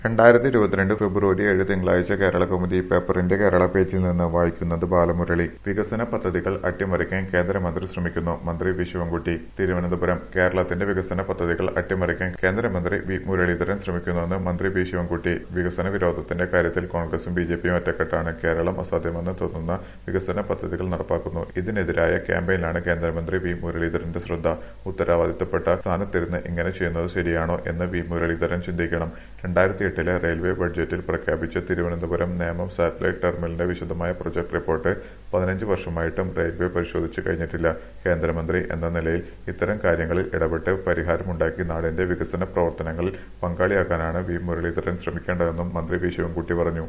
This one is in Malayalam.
രണ്ടായിരത്തി ഇരുപത്തിരണ്ട് ഫെബ്രുവരി ഏഴ് തിങ്കളാഴ്ച കേരളകൗമുദി പേപ്പറിന്റെ കേരള പേജിൽ നിന്ന് വായിക്കുന്നത് ബാലമുരളി വികസന പദ്ധതികൾ അട്ടിമറിക്കാൻ കേന്ദ്രമന്ത്രി ശ്രമിക്കുന്നു മന്ത്രി വി ശിവൻകുട്ടി തിരുവനന്തപുരം കേരളത്തിന്റെ വികസന പദ്ധതികൾ അട്ടിമറിക്കാൻ കേന്ദ്രമന്ത്രി വി മുരളീധരൻ ശ്രമിക്കുന്നുവെന്ന് മന്ത്രി വി ശിവൻകുട്ടി വികസന വിരോധത്തിന്റെ കാര്യത്തിൽ കോൺഗ്രസും ബി ജെ പിയും ഒറ്റക്കെട്ടാണ് കേരളം അസാധ്യമെന്ന് തോന്നുന്ന വികസന പദ്ധതികൾ നടപ്പാക്കുന്നു ഇതിനെതിരായ ക്യാമ്പയിനിലാണ് കേന്ദ്രമന്ത്രി വി മുരളീധരന്റെ ശ്രദ്ധ ഉത്തരവാദിത്തപ്പെട്ട സ്ഥാനത്തിരുന്ന് ഇങ്ങനെ ചെയ്യുന്നത് ശരിയാണോ എന്ന് വി മുരളീധരൻ ചിന്തിക്കണം രണ്ടായിരത്തി എട്ടിലെ റെയിൽവേ ബഡ്ജറ്റിൽ പ്രഖ്യാപിച്ച തിരുവനന്തപുരം നേമം സാറ്റലൈറ്റ് ടെർമിനലിന്റെ വിശദമായ പ്രൊജക്ട് റിപ്പോർട്ട് പതിനഞ്ച് വർഷമായിട്ടും റെയിൽവേ പരിശോധിച്ചു കഴിഞ്ഞിട്ടില്ല കേന്ദ്രമന്ത്രി എന്ന നിലയിൽ ഇത്തരം കാര്യങ്ങളിൽ ഇടപെട്ട് പരിഹാരമുണ്ടാക്കി നാടിന്റെ വികസന പ്രവർത്തനങ്ങളിൽ പങ്കാളിയാക്കാനാണ് വി മുരളീധരൻ ശ്രമിക്കേണ്ടതെന്നും മന്ത്രി വി ശിവൻകുട്ടി പറഞ്ഞു